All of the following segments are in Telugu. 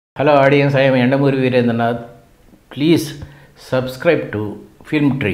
Hello audience I'm Yandamuri Veerendranath please subscribe to film tree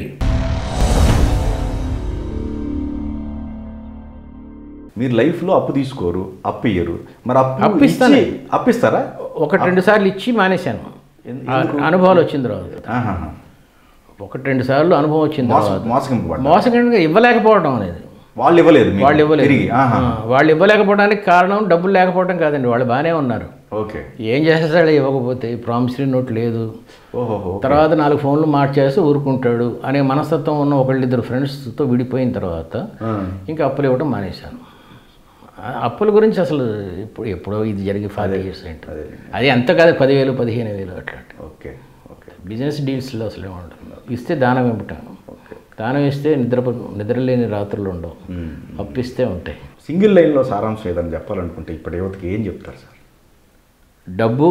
మీరు లైఫ్లో అప్పు తీసుకోరు అప్పు ఇయ్యరు మరి అప్పు అప్పు ఇస్తానే. ఇచ్చి- అప్పిస్తారా ఒకటి రెండు సార్లు ఇచ్చి మానేశాను ఎందు- ఆ అనుభవాలు వచ్చిన తర్వాత ఆహాహా. ఒకటి రెండు సార్లు అనుభవం వచ్చిన మోస తర్వాత మోసగింపబడ్డా మోసంగా ఇవ్వలేకపోవడం అనేది వాళ్ళు ఇవ్వలేదు మీకు వాళ్ళు ఇవ్వలేదు తిరిగి ఆహా. ఆ, వాళ్ళు ఇవ్వలేకపోవడానికి కారణం డబ్బులు లేకపోవడం కాదండి వాళ్ళు బాగానే ఉన్నారు ఓకే ఏం చేస్తాడు ఇవ్వకపోతే ప్రామిసరీ నోట్ లేదు ఓహో తర్వాత నాలుగు ఫోన్లు మార్చేసి ఊరుకుంటాడు అనే మనస్తత్వం ఉన్న ఒకళ్ళిద్దరు ఫ్రెండ్స్తో విడిపోయిన తర్వాత ఇంకా అప్పులు ఇవ్వడం మానేశాను ఆ అప్పుల గురించి అసలు ఇప్పుడు ఎప్పుడో ఇది జరిగి ఫైవ్ ఇయర్స్ ఏంటి అదే అది ఎంత కాదు పదివేలు పదిహేను వేలు అట్లాంటి ఓకే ఓకే బిజినెస్ డీల్స్లో అసలు ఏముంటుంది ఇస్తే దానం ఇవ్వటం ఓకే దానం ఇస్తే నిద్ర నిద్రలేని రాత్రులు ఉండవు మ్మ్. అప్పిస్తే ఉంటాయి సింగిల్ లైన్లో సారాంశం ఏదని చెప్పాలనుకుంటే ఇప్పుడు యువతకి ఏం చెప్తారు సార్ డబ్బు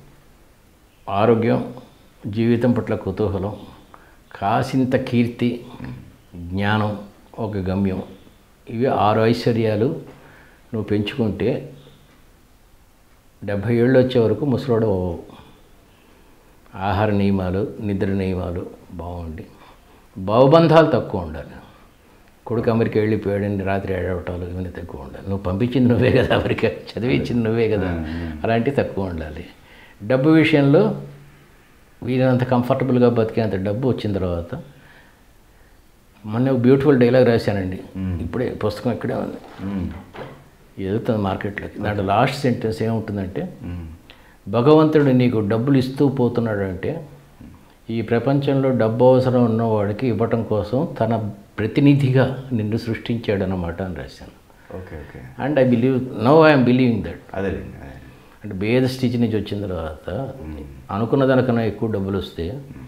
ఆరోగ్యం జీవితం పట్ల కుతూహలం కాసింత కీర్తి జ్ఞానం ఒక గమ్యం ఇవి ఆరు ఐశ్వర్యాలు నువ్వు పెంచుకుంటే డెబ్భై ఏళ్ళు వచ్చే వరకు ముసలోడు అవ్వవు. ఆహార నియమాలు నిద్ర నియమాలు బాగుండి భావబంధాలు తక్కువ ఉండాలి కొడుకు అమెరికా వెళ్ళిపోయాడని రాత్రి ఏడవటాలు ఇవన్నీ తక్కువ ఉండాలి నువ్వు పంపించింది నువ్వే కదా అమెరికా చదివించింది నువ్వే కదా అలాంటివి తక్కువ ఉండాలి డబ్బు విషయంలో వీరినంత కంఫర్టబుల్గా బతికేంత డబ్బు వచ్చిన తర్వాత మొన్న ఒక బ్యూటిఫుల్ డైలాగ్ రాశానండి ఇప్పుడే పుస్తకం ఇక్కడే ఉంది మ్మ్. ఎదుగుతుంది మార్కెట్లోకి దాంట్లో లాస్ట్ సెంటెన్స్ ఏముంటుందంటే మ్మ్. భగవంతుడు నీకు డబ్బులు ఇస్తూ పోతున్నాడు అంటే ఈ ప్రపంచంలో డబ్బు అవసరం ఉన్నవాడికి ఇవ్వటం కోసం తన ప్రతినిధిగా నిన్ను సృష్టించాడనమాట అని రాశాను okay okay and I believe no I'm believing that అదేలేండి అదే. అంటే బేద స్థితి నుంచి వచ్చిన తర్వాత అనుకున్న దానికన్నా ఎక్కువ డబ్బులు వస్తే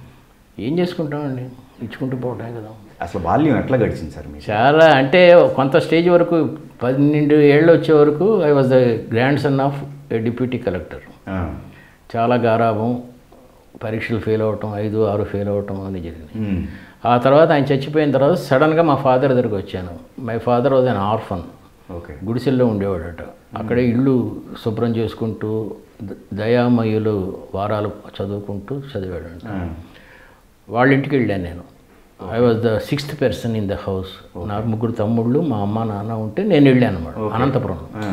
ఏం చేసుకుంటామండి ఇచ్చుకుంటూ పోవటమే కదా అసలు బాల్యం ఎట్లా గడిచింది సార్ మీకు చాలా అంటే కొంత స్టేజ్ వరకు పన్నెండు ఏళ్ళు వచ్చే వరకు I was the grandson of a deputy collector ఆ. చాలా గారాభం పరీక్షలు ఫెయిల్ అవ్వటం ఐదు ఆరు ఫెయిల్ అవ్వటం అని జరిగింది మ్మ్. ఆ తర్వాత ఆయన చచ్చిపోయిన తర్వాత సడన్గా మా ఫాదర్ దగ్గరికి వచ్చాను my father was an orphan okay గుడిసెల్లో ఉండేవాడట అక్కడే ఇల్లు శుభ్రం చేసుకుంటూ ద- దయామయులు వారాలు చదువుకుంటూ చదివాడంట ఆ. వాళ్ళ ఇంటికి వెళ్ళాను నేను I was the sixth person in the house నాకు ముగ్గురు తమ్ముళ్ళు మా అమ్మ నాన్న ఉంటే నేను వెళ్ళాను అనమాట అనంతపురం ఆ.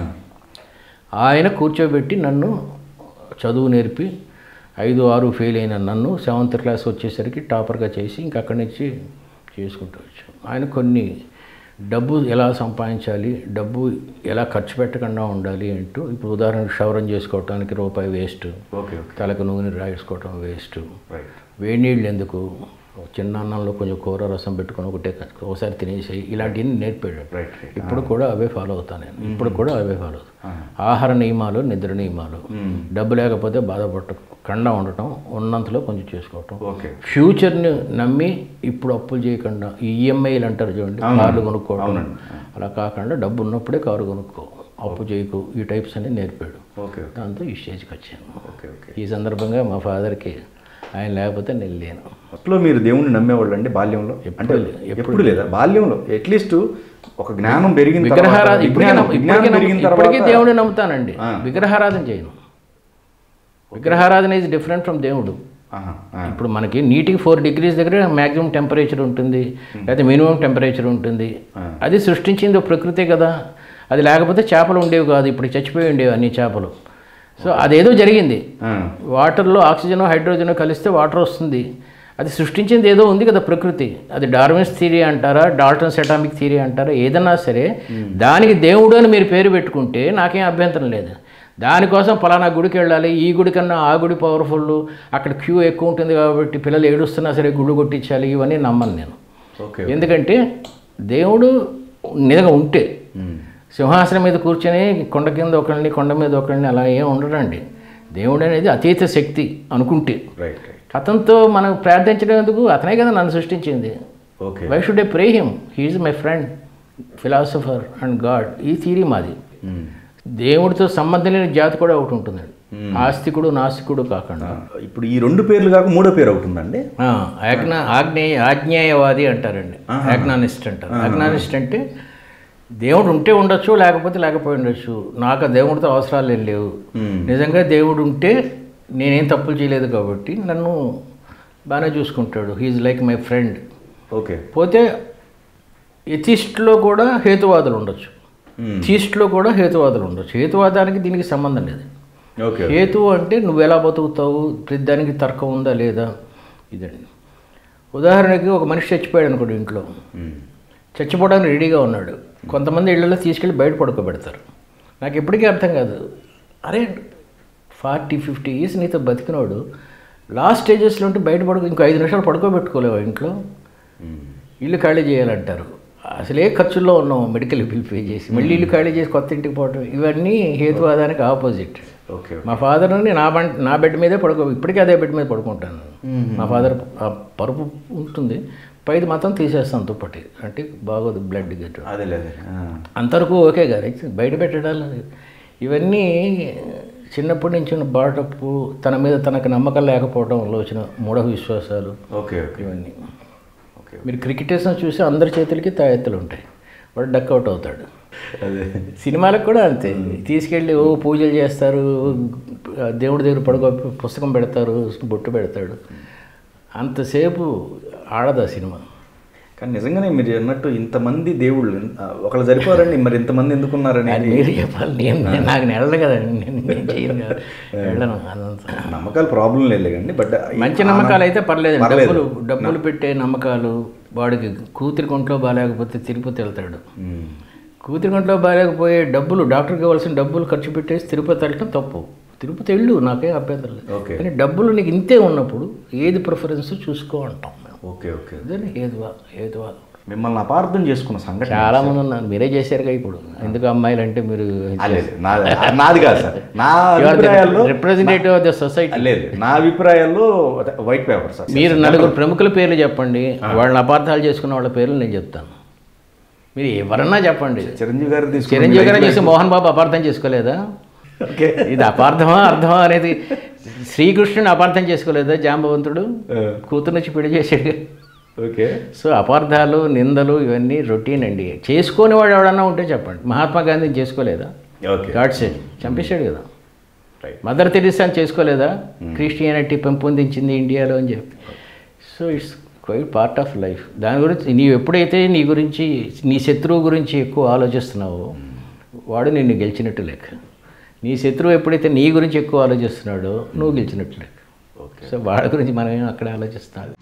ఆయన కూర్చోబెట్టి నన్ను చదువు నేర్పి ఐదు ఆరు ఫెయిల్ అయిన నన్ను సెవెంత్ క్లాస్ వచ్చేసరికి టాపర్గా చేసి ఇంక అక్కడి నుంచి చేసుకుంటూ వచ్చాం ఆయన కొన్ని డబ్బు ఎలా సంపాదించాలి డబ్బు ఎలా ఖర్చు పెట్టకుండా ఉండాలి అంటూ ఇప్పుడు ఉదాహరణకు క్షవరం చేసుకోవటానికి రూపాయి వేస్ట్ ఓకే ఓకే తలకు నూనె రాసుకోవటం వేస్ట్ రైట్ వేడి నీళ్ళు ఎందుకు చిన్న అన్నంలో కొంచెం కూర రసం పెట్టుకొని ఒకటే ఒకసారి తినేసి ఇలాంటివన్నీ నేర్పాడు రైట్ రైట్ ఇప్పుడు కూడా అవే ఫాలో అవుతాను నేను ఇప్పుడు కూడా అవే ఫాలో అవుతాను ఆహార నియమాలు నిద్ర నియమాలు డబ్బు లేకపోతే బాధపడకుండా ఉండటం ఉన్నంతలో కొంచెం చేసుకోవటం ఓకే ఫ్యూచర్ని నమ్మి ఇప్పుడు అప్పులు చేయకుండా ఈ ఈఎంఐలు అంటారు చూడండి కార్లు కొనుక్కోవడం అలా కాకుండా డబ్బు ఉన్నప్పుడే కారు కొనుక్కో అప్పు చేయకు ఈ టైప్స్ అన్ని నేర్పాడు ఓకే దాంతో ఈ స్టేజ్కి వచ్చాను ఓకే ఓకే ఈ సందర్భంగా మా ఫాదర్కి ఆయన లేకపోతే నేను లేను అప్పట్లో మీరు దేవుణ్ణి నమ్మేవాళ్ళు అండి బాల్యంలో అంటే లే- ఎప్పుడు లేదా బాల్యంలో అట్లీస్ట్ ఒక జ్ఞానం పెరిగిన తర్వాత విగ్రహారాధన ఇప్పటికీ విజ్ఞానం నమ్ము- విజ్ఞానం ఇప్పటికీ పెరిగిన నమ్ము- ఇప్పటికీ తర్వాత దేవుడిని నమ్ముతానండి ఆ. విగ్రహారాధన చేయను విగ్రహారాధన ఈజ్ డిఫరెంట్ ఫ్రమ్ దేవుడు ఆహా, ఆ, ఇప్పుడు మనకి నీటికి ఫోర్ డిగ్రీస్ దగ్గర మ్యాక్సిమం టెంపరేచర్ ఉంటుంది లేకపోతే మినిమం టెంపరేచర్ ఉంటుంది అది సృష్టించింది ఒక ప్రకృతే కదా అది లేకపోతే చేపలు ఉండేవి కాదు ఇప్పుడు చచ్చిపోయి ఉండేవి అన్ని చేపలు సో అదేదో జరిగింది ఆ, వాటర్లో ఆక్సిజన్ హైడ్రోజన్ కలిస్తే వాటర్ వస్తుంది అది సృష్టించింది ఏదో ఉంది కదా ప్రకృతి అది డార్విన్స్ థియరీ అంటారా డాల్టన్స్ అటామిక్ థియరీ అంటారా ఏదన్నా సరే దానికి దేవుడు అని మీరు పేరు పెట్టుకుంటే నాకేం అభ్యంతరం లేదు దానికోసం పలానా గుడికి వెళ్ళాలి ఈ గుడి కన్నా ఆ గుడి పవర్ఫుల్ అక్కడ క్యూ ఎక్కువ ఉంటుంది కాబట్టి పిల్లలు ఏడుస్తున్నా సరే గుళ్ళు కొట్టించాలి ఇవన్నీ నమ్మను నేను ఓకే ఎందుకంటే దేవుడు నిజంగా ఉంటే ఉమ్, సింహాసనం మీద కూర్చొని కొండ కింద ఒకరిని కొండ మీద ఒకరిని అలా ఏం ఉండడండి దేవుడు అనేది అతీత శక్తి అనుకుంటే రైట్ రైట్ అతనితో మనం ప్రార్థించడం ఎందుకు అతనే కదా నన్ను సృష్టించింది okay why should I pray him he's my friend philosopher and God ఈ థీరీ మాది ఉమ్, దేవుడితో సంబంధం లేని జాతి కూడా ఒకటి ఉంటుందండి ఆస్తికుడు నాస్తికుడు కాకుండా ఇప్పుడు ఈ రెండు పేర్లు కాక మూడో పేరు అవుతుందండి ఆ, ఆజ్ఞా ఆగ్నేయ ఆజ్ఞేయవాది అంటారండి ఆజ్ఞానిస్ట్ అంటారు ఆజ్ఞానిస్ట్ అంటే దేవుడు ఉంటే ఉండొచ్చు లేకపోతే లేకపోయి ఉండొచ్చు నాకు ఆ దేవుడితో అవసరాలు ఏం లేవు నిజంగా దేవుడు ఉంటే నేనేం తప్పులు చేయలేదు కాబట్టి నన్ను బాగానే చూసుకుంటాడు he's like my friend okay పోతే ఎథిస్ట్లో కూడా హేతువాదులు ఉండొచ్చు థీస్ట్లో కూడా హేతువాదులు ఉండొచ్చు హేతువాదానికి దీనికి సంబంధం లేదు ఓకే హేతు అంటే నువ్వు ఎలా బతుకుతావు ప్రతిదానికి తర్కం ఉందా లేదా ఇదండి ఉదాహరణకి ఒక మనిషి చచ్చిపోయాడు అనుకోండి ఇంట్లో చచ్చిపోవడానికి రెడీగా ఉన్నాడు కొంతమంది ఇళ్లలో తీసుకెళ్ళి బయట పడుకోబెడతారు నాకు ఎప్పటికీ అర్థం కాదు అరే ఫార్టీ ఫిఫ్టీ ఇయర్స్ నీతో బతికినోడు లాస్ట్ స్టేజెస్లో ఉంటే బయట పడుకో ఇంకో ఐదు నిమిషాలు పడుకోబెట్టుకోలేవా ఇంట్లో ఇల్లు ఖాళీ చేయాలంటారు అసలే ఖర్చుల్లో ఉన్నాం మెడికల్ బిల్ పే చేసి మళ్ళీ ఇల్లు ఖాళీ చేసి కొత్త ఇంటికి పోవటం ఇవన్నీ హేతువాదానికి ఆపోజిట్ ఓకే మా ఫాదర్ని నా బంట నా బెడ్ మీదే పడుకో ఇప్పటికీ అదే బెడ్ మీద పడుకుంటాను మా ఫాదర్ ఆ పరుపు ఉంటుంది పైది మాత్రం తీసేస్తాను దుప్పటి అంటే బాగోదు బ్లడ్ గట్టు అదే లేదు అంతవరకు ఓకే గారు బయట పెట్టడాలు ఇవన్నీ చిన్నప్పటి నుంచి ఉన్న బాటప్పు తన మీద తనకు నమ్మకం లేకపోవడంలో వచ్చిన మూఢ విశ్వాసాలు ఓకే ఓకే ఇవన్నీ ఓకే మీరు క్రికెటర్స్ని చూసి అందరి చేతులకి తాయెత్తులు ఉంటాయి వాడు డక్అవుట్ అవుతాడు అదే సినిమాలకు కూడా అంతే తీసుకెళ్ళి ఓ పూజలు చేస్తారు ఆ దేవుడి దగ్గర పడుకో పుస్తకం పెడతారు బొట్టు పెడతాడు అంతసేపు ఆడదు ఆ సినిమా కానీ నిజంగానే మీరు అన్నట్టు ఇంతమంది దేవుళ్ళు ఆ, ఒకళ్ళు సరిపోరండి మరి ఇంతమంది ఎందుకున్నారని అది మీరు చెప్పాలి నేను నేను- నాకు నెలదు కదా నేను నేను చేయను కదా వెళ్ళను అదంతా నమ్మకాలు ప్రాబ్లం లేదు కానీ బట్ మంచి నమ్మకాలు అయితే పర్లేదు పర్లేదు. డబ్బులు డబ్బులు పెట్టే నమ్మకాలు వాడికి కూతురి కొంట్లో బాగాలేకపోతే తిరుపతి వెళ్తాడు కూతురి కొంట్లో బాగాలేకపోయే డబ్బులు డాక్టర్కి ఇవ్వాల్సిన డబ్బులు ఖర్చు పెట్టేసి తిరుపతి వెళ్ళటం తప్పు తిరుపతి వెళ్ళు నాకేం అభ్యంతరం లేదు ఓకే కానీ డబ్బులు నీకు ఇంతే ఉన్నప్పుడు ఏది ప్రిఫరెన్స్ చూసుకో అంటాం మేము ఓకే ఓకే అదే హేతువా హేతువా మిమ్మల్ని అపార్థం చేసుకున్న సంఘటన చాలా మంది ఉన్నారు మీరే చేశారుగా ఇప్పుడు ఎందుకు అమ్మాయిలు అంటే మీరు ఆ, లేదు నాది నాది కాదు సార్ నా అభిప్రాయాల్లో రిప్రజెంటేటివ్ ఆఫ్ ద సొసైటీ లేదు నా అభిప్రాయాల్లో వైట్ పేపర్ సార్ మీరు నలుగురు ప్రముఖుల పేర్లు చెప్పండి వాళ్ళని అపార్థాలు చేసుకున్న వాళ్ళ పేర్లు నేను చెప్తాను మీరు ఎవరన్నా చెప్పండి చిరంజీవి గారు తీసుకున్న చిరంజీవి గారు చేసి మోహన్ బాబు అపార్థం చేసుకోలేదా ఓకే ఇది అపార్థమా అర్థమా అనేది శ్రీకృష్ణుని అపార్థం చేసుకోలేదా జాంబవంతుడు కూతురు నుంచి పెళ్లి చేసాడు ఓకే సో అపార్థాలు నిందలు ఇవన్నీ రొటీన్ అండి చేసుకొని వాడు ఎవడన్నా ఉంటే చెప్పండి మహాత్మా గాంధీని చేసుకోలేదా ఓకే గాడ్సే చంపేశాడు కదా రైట్ మదర్ తెరిసాని చేసుకోలేదా క్రిస్టియానిటీ పెంపొందించింది ఇండియాలో అని చెప్పి so it's quite part of life దాని గురించి నీవు ఎప్పుడైతే నీ గురించి నీ శత్రువు గురించి ఎక్కువ ఆలోచిస్తున్నావో వాడు నిన్ను గెలిచినట్టు లెక్క నీ శత్రువు ఎప్పుడైతే నీ గురించి ఎక్కువ ఆలోచిస్తున్నాడో నువ్వు గెలిచినట్టు లెక్క ఓకే సో వాడి గురించి మనం ఏం అక్కడ ఆలోచిస్తాం